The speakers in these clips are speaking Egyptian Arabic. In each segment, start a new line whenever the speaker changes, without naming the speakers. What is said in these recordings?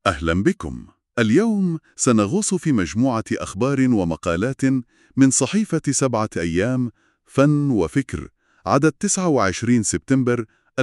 أهلا بكم. اليوم سنغوص في مجموعة أخبار ومقالات من صحيفة سبعة أيام فن وفكر عدد 29 سبتمبر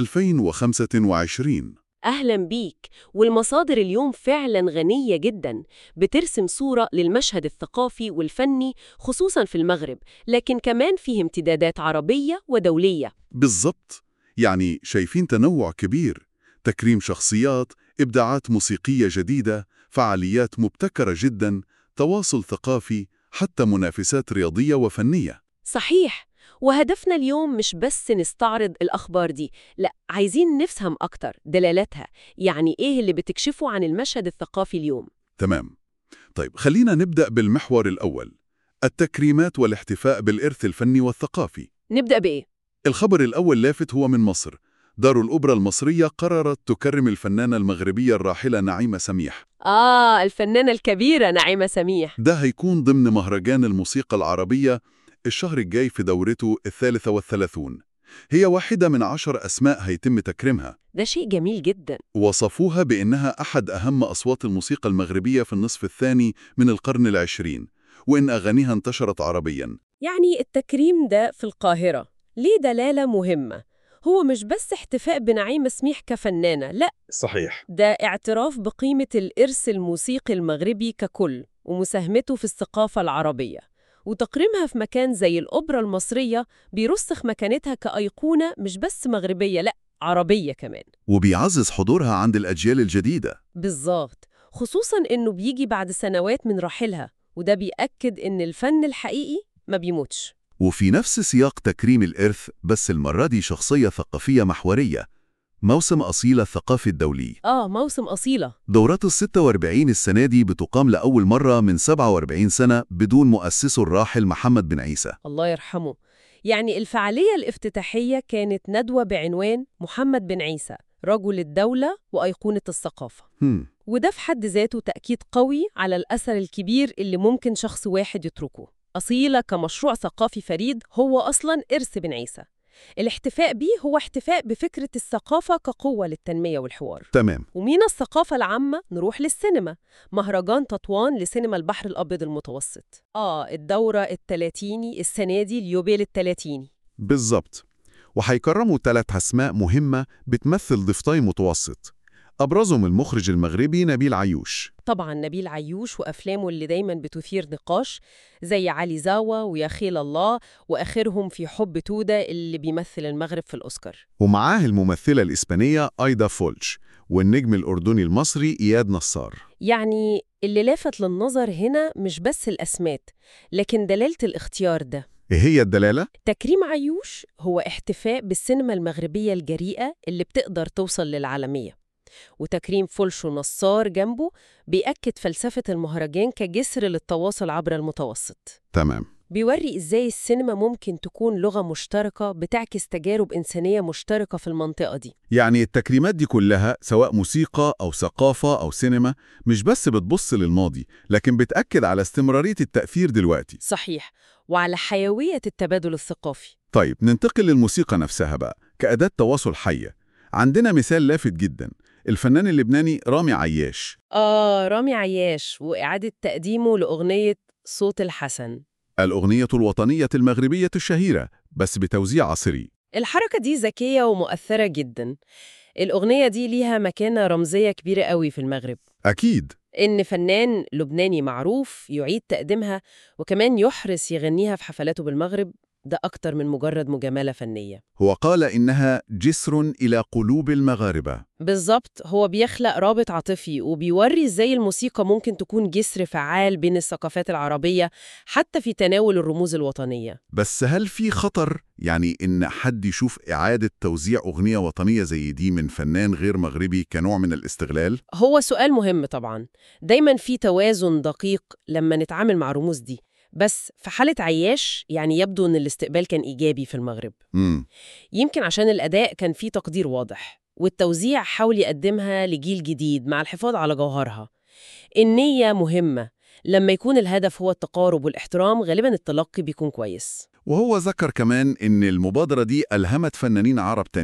2025
أهلا بيك والمصادر اليوم فعلا غنية جدا بترسم صورة للمشهد الثقافي والفني خصوصا في المغرب لكن كمان فيه امتدادات عربية ودولية
بالضبط يعني شايفين تنوع كبير تكريم شخصيات إبداعات موسيقية جديدة فعاليات مبتكرة جدا تواصل ثقافي حتى منافسات رياضية وفنية
صحيح وهدفنا اليوم مش بس نستعرض الأخبار دي لا عايزين نفهم أكتر دلالاتها يعني إيه اللي بتكشفه عن المشهد الثقافي اليوم
تمام طيب خلينا نبدأ بالمحور الأول التكريمات والاحتفاء بالإرث الفني والثقافي
نبدأ بإيه؟
الخبر الأول لافت هو من مصر دار الأوبرا المصرية قررت تكرم الفنانة المغربية الراحلة نعيمة سميح
آه الفنانة الكبيرة نعيمة سميح
ده هيكون ضمن مهرجان الموسيقى العربية الشهر الجاي في دورته الثالثة والثلاثون هي واحدة من عشر أسماء هيتم تكريمها
ده شيء جميل جدا
وصفوها بأنها أحد أهم أصوات الموسيقى المغربية في النصف الثاني من القرن العشرين وإن أغانيها انتشرت عربياً
يعني التكريم ده في القاهرة ليه دلالة مهمة هو مش بس احتفاء بنعيمة سميح كفنانة لا
صحيح
ده اعتراف بقيمة الإرث الموسيقي المغربي ككل ومساهمته في الثقافة العربية وتقريمها في مكان زي الأوبرا المصرية بيرسخ مكانتها كأيقونة مش بس مغربية لا عربية كمان
وبيعزز حضورها عند الأجيال الجديدة
بالظبط خصوصا إنه بيجي بعد سنوات من رحيلها وده بيأكد إن الفن الحقيقي ما بيموتش
وفي نفس سياق تكريم الإرث بس المرة دي شخصية ثقافية محورية موسم أصيلة الثقافي الدولي
آه موسم أصيلة
دورات ال 46 السنة دي بتقام لأول مرة من 47 سنة بدون مؤسسه الراحل محمد بن عيسى
الله يرحمه يعني الفعالية الافتتاحية كانت ندوة بعنوان محمد بن عيسى رجل الدولة وأيقونة الثقافة
هم.
وده في حد ذاته تأكيد قوي على الأثر الكبير اللي ممكن شخص واحد يتركه أصيلة كمشروع ثقافي فريد هو أصلاً إرث بن عيسى الاحتفاء بيه هو احتفاء بفكرة الثقافة كقوة للتنمية والحوار
تمام
ومين الثقافة العامة نروح للسينما مهرجان تطوان لسينما البحر الأبيض المتوسط آه الدورة التلاتيني السنة دي اليوبيل التلاتيني
بالظبط وهيكرموا ثلاث أسماء مهمة بتمثل ضفتي متوسط أبرزهم المخرج المغربي نبيل عيوش
طبعا نبيل عيوش وأفلامه اللي دايما بتثير نقاش زي علي زاوة ويا خيل الله وآخرهم في حب تودة اللي بيمثل المغرب في الأوسكار
ومعاه الممثلة الإسبانية أيدا فولش والنجم الأردني المصري إياد نصار
يعني اللي لافت للنظر هنا مش بس الأسمات لكن دلالة الاختيار ده
إيه هي الدلالة؟
تكريم عيوش هو احتفاء بالسينما المغربية الجريئة اللي بتقدر توصل للعالمية وتكريم فولش ونصار جنبه بيأكد فلسفة المهرجان كجسر للتواصل عبر المتوسط
تمام
بيوري إزاي السينما ممكن تكون لغة مشتركة بتعكس تجارب إنسانية مشتركة في المنطقة دي
يعني التكريمات دي كلها سواء موسيقى أو ثقافة أو سينما مش بس بتبص للماضي لكن بتأكد على استمرارية التأثير دلوقتي
صحيح وعلى حيوية التبادل الثقافي
طيب ننتقل للموسيقى نفسها بقى كأداة تواصل حية عندنا مثال لافت جدا الفنان اللبناني رامي عياش
آه رامي عياش وإعادة تقديمه لأغنية صوت الحسن
الأغنية الوطنية المغربية الشهيرة بس بتوزيع عصري
الحركة دي ذكية ومؤثرة جدا الأغنية دي ليها مكانة رمزية كبيرة قوي في المغرب
أكيد
إن فنان لبناني معروف يعيد تقديمها وكمان يحرص يغنيها في حفلاته بالمغرب ده أكتر من مجرد مجاملة فنية
هو قال إنها جسر إلى قلوب المغاربة
بالظبط هو بيخلق رابط عاطفي وبيوري ازاي الموسيقى ممكن تكون جسر فعال بين الثقافات العربية حتى في تناول الرموز الوطنية
بس هل في خطر يعني إن حد يشوف إعادة توزيع أغنية وطنية زي دي من فنان غير مغربي كنوع من الاستغلال؟
هو سؤال مهم طبعا دايما في توازن دقيق لما نتعامل مع رموز دي بس في حالة عياش يعني يبدو أن الاستقبال كان إيجابي في المغرب
امم
يمكن عشان الأداء كان فيه تقدير واضح والتوزيع حاول يقدمها لجيل جديد مع الحفاظ على جوهرها النية مهمة لما يكون الهدف هو التقارب والاحترام غالبا التلقي بيكون كويس
وهو ذكر كمان إن المبادرة دي ألهمت فنانين عرب تانيين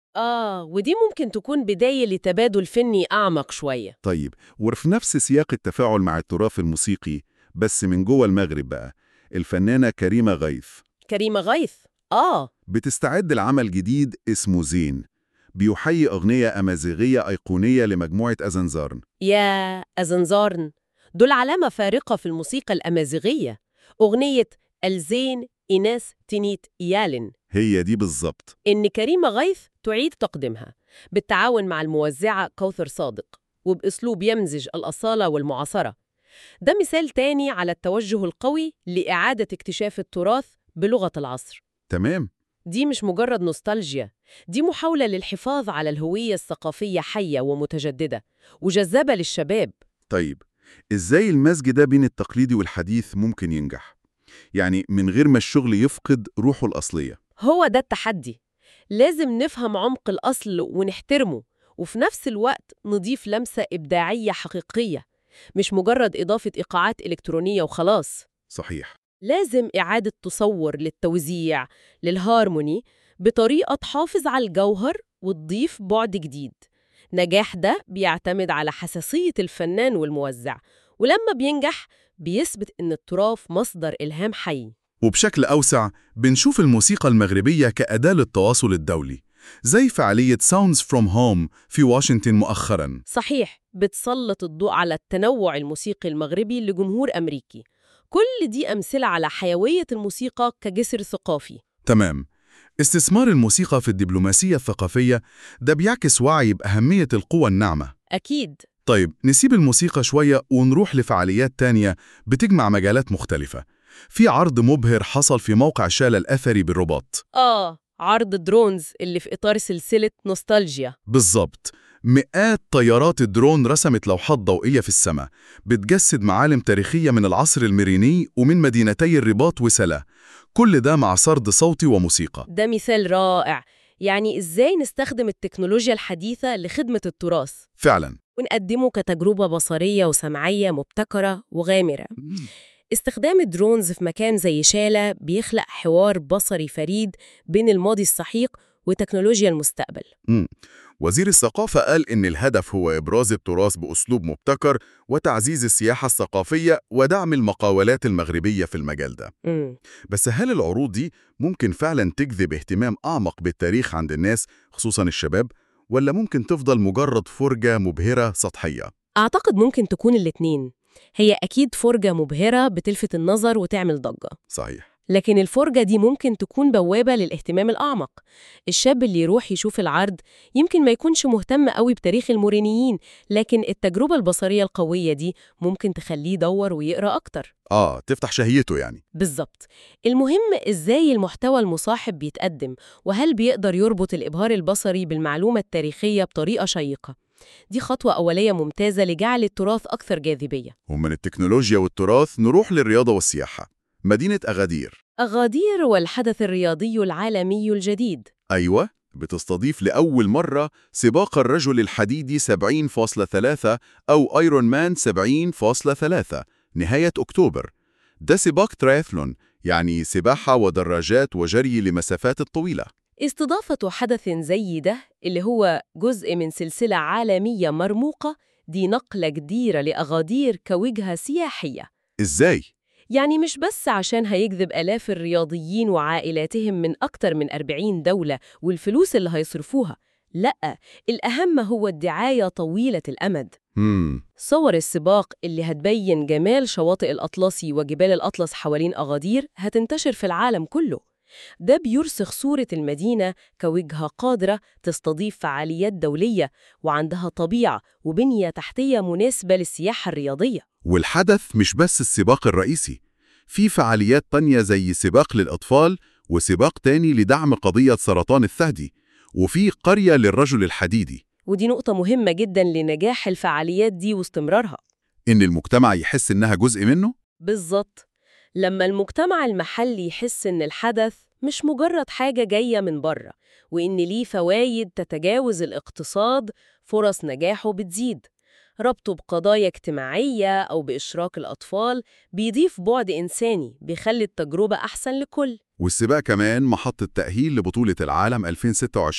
آه ودي ممكن تكون بداية لتبادل فني أعمق شوية
طيب وفي نفس سياق التفاعل مع التراث الموسيقي بس من جوه المغرب بقى الفنانة كريمة غيث
كريمة غيث آه
بتستعد لعمل جديد اسمه زين بيحيي أغنية أمازيغية أيقونية لمجموعة أزنزارن
يا أزنزارن دول علامة فارقة في الموسيقى الأمازيغية أغنية الزين إيناس تينيت إيالن
هي دي بالظبط
إن كريمة غيث تعيد تقديمها بالتعاون مع الموزعة كوثر صادق وبأسلوب يمزج الأصالة والمعاصرة ده مثال تاني على التوجه القوي لإعادة اكتشاف التراث بلغة العصر
تمام
دي مش مجرد نوستالجيا دي محاولة للحفاظ على الهوية الثقافية حية ومتجددة وجذابة للشباب
طيب إزاي المزج ده بين التقليدي والحديث ممكن ينجح؟ يعني من غير ما الشغل يفقد روحه الأصلية
هو ده التحدي لازم نفهم عمق الأصل ونحترمه وفي نفس الوقت نضيف لمسة إبداعية حقيقية مش مجرد إضافة إيقاعات إلكترونية وخلاص
صحيح
لازم إعادة تصور للتوزيع للهارموني بطريقة تحافظ على الجوهر وتضيف بعد جديد نجاح ده بيعتمد على حساسية الفنان والموزع ولما بينجح بيثبت إن التراث مصدر إلهام حي
وبشكل أوسع بنشوف الموسيقى المغربية كأداة للتواصل الدولي زي فعالية Sounds From Home في واشنطن مؤخراً
صحيح بتسلط الضوء على التنوع الموسيقي المغربي لجمهور أمريكي كل دي أمثلة على حيوية الموسيقى كجسر ثقافي
تمام استثمار الموسيقى في الدبلوماسية الثقافية ده بيعكس وعي بأهمية القوى الناعمة
أكيد
طيب نسيب الموسيقى شوية ونروح لفعاليات تانية بتجمع مجالات مختلفة في عرض مبهر حصل في موقع شالة الأثري بالرباط
آه عرض درونز اللي في إطار سلسلة نوستالجيا
بالظبط مئات طيارات الدرون رسمت لوحات ضوئية في السماء بتجسد معالم تاريخية من العصر الميريني ومن مدينتي الرباط وسلا كل ده مع سرد صوتي وموسيقى
ده مثال رائع يعني إزاي نستخدم التكنولوجيا الحديثة لخدمة التراث
فعلا
ونقدمه كتجربة بصرية وسمعية مبتكرة وغامرة استخدام الدرونز في مكان زي شالة بيخلق حوار بصري فريد بين الماضي السحيق وتكنولوجيا المستقبل
وزير الثقافة قال إن الهدف هو إبراز التراث بأسلوب مبتكر وتعزيز السياحة الثقافية ودعم المقاولات المغربية في المجال ده
مم.
بس هل العروض دي ممكن فعلا تجذب اهتمام أعمق بالتاريخ عند الناس خصوصا الشباب ولا ممكن تفضل مجرد فرجة مبهرة سطحية؟
أعتقد ممكن تكون الاتنين هي أكيد فرجة مبهرة بتلفت النظر وتعمل ضجة
صحيح
لكن الفرجة دي ممكن تكون بوابة للاهتمام الأعمق الشاب اللي يروح يشوف العرض يمكن ما يكونش مهتم قوي بتاريخ المورينيين لكن التجربة البصرية القوية دي ممكن تخليه يدور ويقرأ أكتر
آه تفتح شهيته يعني
بالظبط المهم إزاي المحتوى المصاحب بيتقدم وهل بيقدر يربط الإبهار البصري بالمعلومة التاريخية بطريقة شيقة دي خطوة أولية ممتازة لجعل التراث أكثر جاذبية
ومن التكنولوجيا والتراث نروح للرياضة والسياحة مدينة أغادير
أغادير والحدث الرياضي العالمي الجديد
أيوة بتستضيف لأول مرة سباق الرجل الحديدي 70.3 أو ايرون مان 70.3 نهاية أكتوبر ده سباق ترايثلون يعني سباحة ودراجات وجري لمسافات الطويلة
استضافة حدث زي ده اللي هو جزء من سلسلة عالمية مرموقة دي نقلة كبيرة لأغادير كوجهة سياحية
إزاي؟
يعني مش بس عشان هيجذب آلاف الرياضيين وعائلاتهم من أكتر من 40 دولة والفلوس اللي هيصرفوها لأ الأهم هو الدعاية طويلة الأمد
مم.
صور السباق اللي هتبين جمال شواطئ الأطلسي وجبال الأطلس حوالين أغادير هتنتشر في العالم كله ده بيرسخ صورة المدينة كوجهة قادرة تستضيف فعاليات دولية وعندها طبيعة وبنية تحتية مناسبة للسياحة الرياضية
والحدث مش بس السباق الرئيسي في فعاليات تانية زي سباق للأطفال وسباق تاني لدعم قضية سرطان الثدي وفي قرية للرجل الحديدي
ودي نقطة مهمة جدا لنجاح الفعاليات دي واستمرارها
إن المجتمع يحس إنها جزء منه
بالظبط لما المجتمع المحلي يحس إن الحدث مش مجرد حاجة جاية من بره وإن ليه فوايد تتجاوز الاقتصاد فرص نجاحه بتزيد ربطه بقضايا اجتماعية أو بإشراك الأطفال بيضيف بعد إنساني بيخلي التجربة أحسن لكل
والسباق كمان محطة تأهيل لبطولة العالم 2026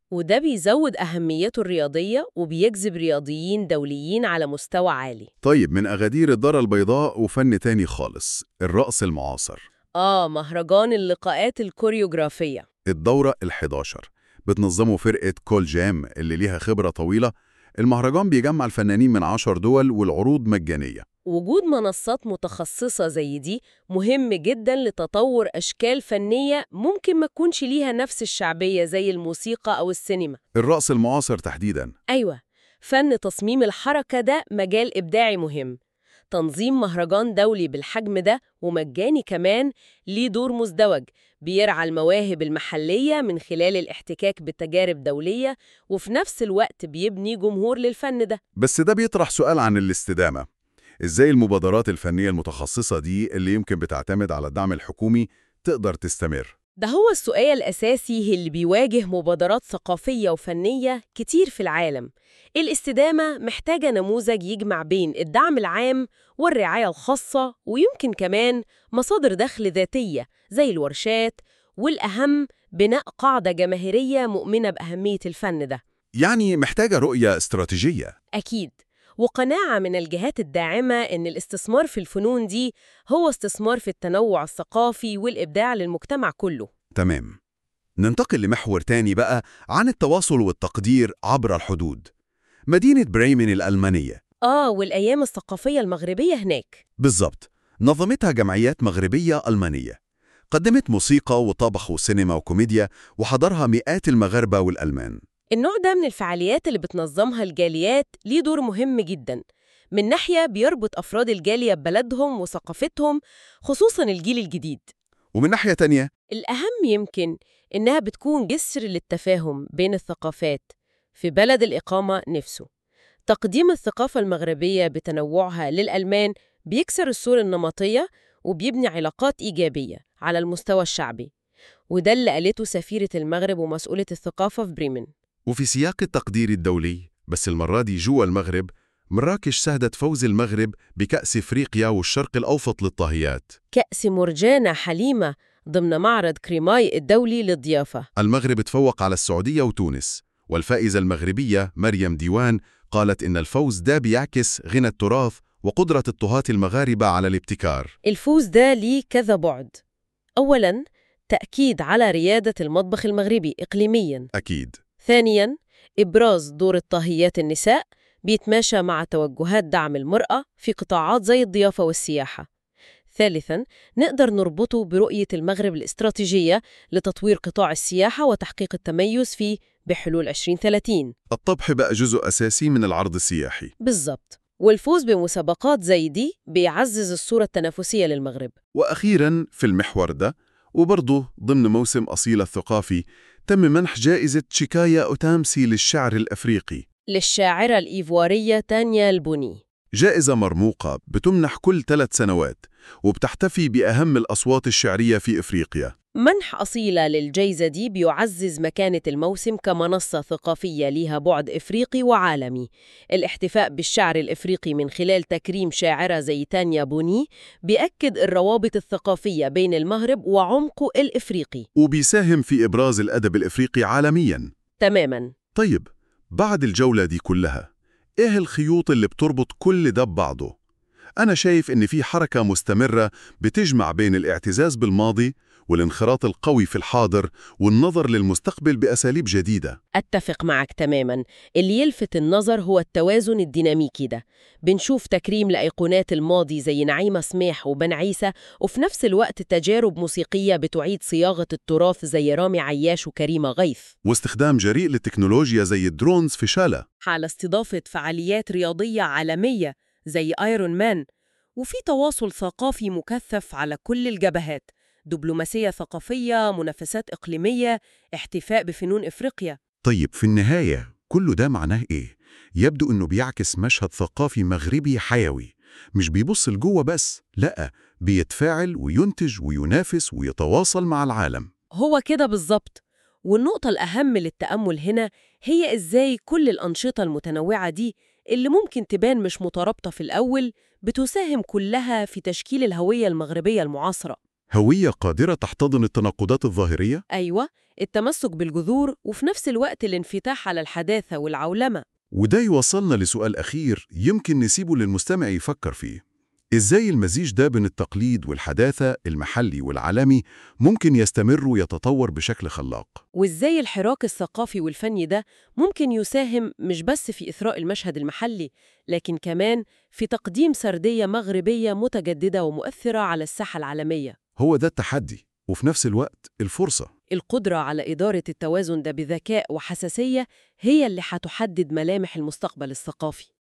وده بيزود أهميته الرياضية وبيجذب رياضيين دوليين على مستوى عالي
طيب من أغادير الدارة البيضاء وفن تاني خالص الرقص المعاصر
آه مهرجان اللقاءات الكوريوغرافية
الدورة ال11 بتنظمه فرقة كول جام اللي ليها خبرة طويلة المهرجان بيجمع الفنانين من 10 دول والعروض مجانية
وجود منصات متخصصة زي دي مهم جدا لتطور أشكال فنية ممكن ما تكونش ليها نفس الشعبية زي الموسيقى أو السينما
الرقص المعاصر تحديداً
أيوة فن تصميم الحركة ده مجال إبداعي مهم تنظيم مهرجان دولي بالحجم ده ومجاني كمان ليه دور مزدوج بيرعى المواهب المحلية من خلال الاحتكاك بتجارب دولية وفي نفس الوقت بيبني جمهور للفن ده
بس ده بيطرح سؤال عن الاستدامة إزاي المبادرات الفنية المتخصصة دي اللي يمكن بتعتمد على الدعم الحكومي تقدر تستمر
ده هو السؤال الأساسي اللي بيواجه مبادرات ثقافية وفنية كتير في العالم الاستدامة محتاجة نموذج يجمع بين الدعم العام والرعاية الخاصة ويمكن كمان مصادر دخل ذاتية زي الورشات والأهم بناء قاعدة جماهيرية مؤمنة بأهمية الفن ده
يعني محتاجة رؤية استراتيجية
أكيد وقناعة من الجهات الداعمة إن الاستثمار في الفنون دي هو استثمار في التنوع الثقافي والإبداع للمجتمع كله
تمام ننتقل لمحور تاني بقى عن التواصل والتقدير عبر الحدود مدينة بريمن الألمانية
آه والأيام الثقافية المغربية هناك
بالضبط نظمتها جمعيات مغربية ألمانية قدمت موسيقى وطبخ وسينما وكوميديا وحضرها مئات المغاربة والألمان
النوع ده من الفعاليات اللي بتنظمها الجاليات ليه دور مهم جدا من ناحية بيربط أفراد الجالية ببلدهم وثقافتهم خصوصا الجيل الجديد
ومن ناحية تانية
الأهم يمكن إنها بتكون جسر للتفاهم بين الثقافات في بلد الإقامة نفسه تقديم الثقافة المغربية بتنوعها للألمان بيكسر الصورة النمطية وبيبني علاقات إيجابية على المستوى الشعبي وده اللي قالته سفيرة المغرب ومسؤولة الثقافة في بريمن
وفي سياق التقدير الدولي بس المرة دي جوا المغرب مراكش شهدت فوز المغرب بكأس إفريقيا والشرق الأوسط للطاهيات
كأس مرجانة حليمة ضمن معرض كريماي الدولي للضيافة
المغرب تفوق على السعودية وتونس والفائزة المغربية مريم ديوان قالت إن الفوز ده بيعكس غنى التراث وقدرة الطهاة المغاربة على الابتكار
الفوز ده ليه كذا بعد أولاً تأكيد على ريادة المطبخ المغربي إقليمياً
أكيد
ثانياً إبراز دور الطاهيات النساء بيتماشى مع توجهات دعم المرأة في قطاعات زي الضيافة والسياحة ثالثاً نقدر نربطه برؤية المغرب الاستراتيجية لتطوير قطاع السياحة وتحقيق التميز فيه بحلول 2030
الطبخ بقى جزء أساسي من العرض السياحي
بالضبط والفوز بمسابقات زي دي بيعزز الصورة التنافسية للمغرب
وأخيراً في المحور ده وبرضه ضمن موسم أصيل الثقافي تم منح جائزة شيكايا أوتامسي للشعر الأفريقي
للشاعرة الإيفوارية تانيا البوني
جائزة مرموقة بتمنح كل ثلاث سنوات وبتحتفي بأهم الأصوات الشعرية في إفريقيا
منح أصيلة للجائزة دي بيعزز مكانة الموسم كمنصة ثقافية ليها بعد إفريقي وعالمي الاحتفاء بالشعر الإفريقي من خلال تكريم شاعرة زي تانيا بوني بيأكد الروابط الثقافية بين المغرب وعمقه الإفريقي
وبيساهم في إبراز الأدب الإفريقي عالمياً
تماماً
طيب بعد الجولة دي كلها إيه الخيوط اللي بتربط كل ده ببعضه؟ أنا شايف إن في حركة مستمرة بتجمع بين الاعتزاز بالماضي والانخراط القوي في الحاضر والنظر للمستقبل بأساليب جديدة
أتفق معك تماماً اللي يلفت النظر هو التوازن الديناميكي ده بنشوف تكريم لأيقونات الماضي زي نعيمة سماح وبن عيسى وفي نفس الوقت تجارب موسيقية بتعيد صياغة التراث زي رامي عياش وكريمة غيث
واستخدام جريء للتكنولوجيا زي الدرونز في شالة
حال استضافة فعاليات رياضية عالمية زي ايرون مان وفي تواصل ثقافي مكثف على كل الجبهات دبلوماسية ثقافية، منافسات إقليمية، احتفاء بفنون إفريقيا
طيب في النهاية كل ده معناه إيه؟ يبدو إنه بيعكس مشهد ثقافي مغربي حيوي مش بيبص لجوه بس لأ بيتفاعل وينتج وينافس ويتواصل مع العالم
هو كده بالظبط والنقطة الأهم للتأمل هنا هي إزاي كل الأنشطة المتنوعة دي اللي ممكن تبان مش مترابطة في الأول بتساهم كلها في تشكيل الهوية المغربية المعاصرة
هوية قادرة تحتضن التناقضات الظاهرية؟
أيوة التمسك بالجذور وفي نفس الوقت الانفتاح على الحداثة والعولمة
وده يوصلنا لسؤال أخير يمكن نسيبه للمستمع يفكر فيه إزاي المزيج ده بين التقليد والحداثة المحلي والعالمي ممكن يستمر ويتطور بشكل خلاق؟
وإزاي الحراك الثقافي والفني ده ممكن يساهم مش بس في إثراء المشهد المحلي لكن كمان في تقديم سردية مغربية متجددة ومؤثرة على الساحة العالمية
هو ده التحدي وفي نفس الوقت الفرصة
القدرة على إدارة التوازن ده بذكاء وحساسية هي اللي هتحدد ملامح المستقبل الثقافي